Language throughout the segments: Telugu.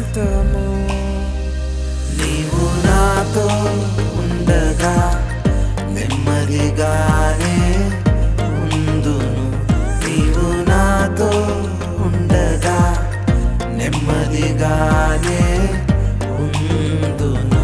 శాశ్వతము నీవు నాతో ఉండగా నెమ్మదిగానే ఉందును నీవు నాతో ఉండగా నెమ్మదిగానే ఉందును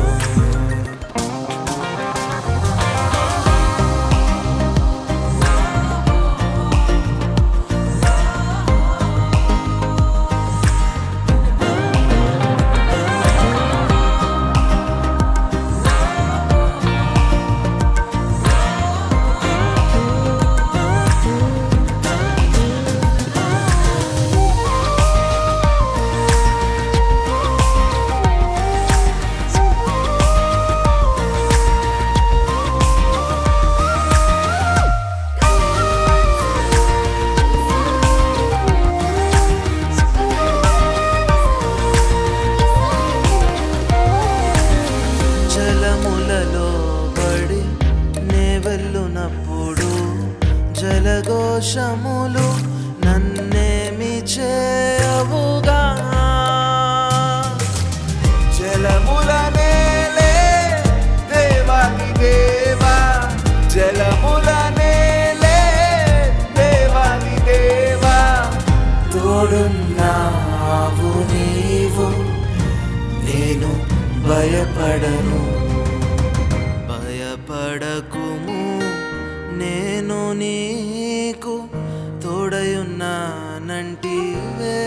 జలములలో పడి నే వెళ్ళునప్పుడు జలఘోషములు నన్నేమి చేయవుగా జలముల నేలే దేవాని దేవా జలముల నేలే దేవాని దేవా తోడున్నావు నీవు నేను భయపడను భయపడకుము నేను నీకు తోడయున్నానంటివే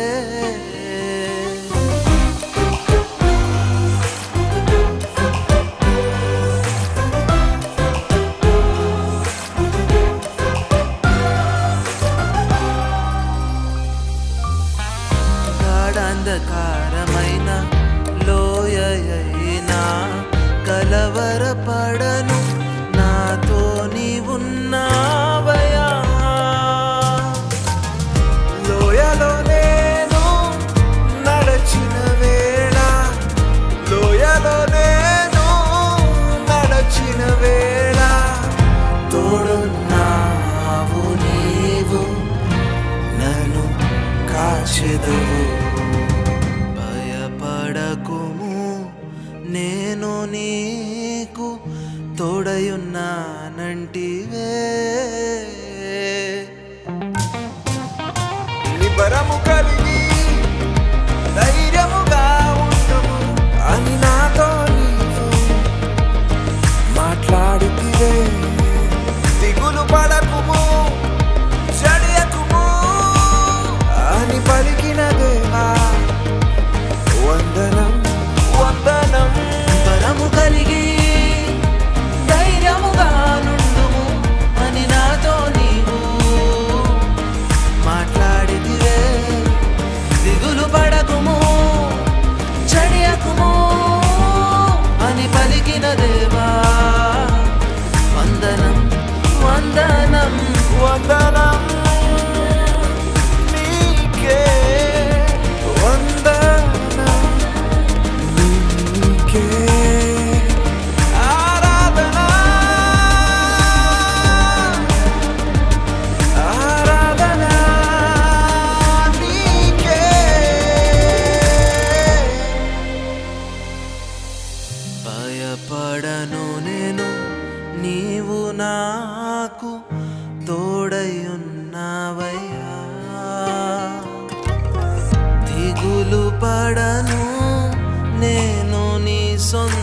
గాఢాంధకారమైన లోయైనా కలవరపడను నాతో నీవున్నావయా లోయలో నేను నడచిన వేళ లోయలో నేను నడచిన వేళ తోడున్నావు నీవు నన్ను కాచెదువు భయపడకుము నేను నీకు తోడయున్నానంటివే నిబరము కలిగి ధైర్యముగా ఉండము అని నాతో నీవు మాట్లాడుతివే దిగులు పడకుము చడియకుము అని పలికిన దేవా వందనం వందనం బలము కలిగి ధైర్యముగా నుండుము అని నాతో నీవు మాట్లాడితివే దిగులు పడకుము చడియకుము అని పలికిన దేవా వందనం వందనం వందనం నీకే వందనం నీకే ఆరాధన ఆరాధన నీకే భయపడను నేను నీవు నాకు తోడయున్నావయ్యా దిగులు పడను నేను నీ సొంత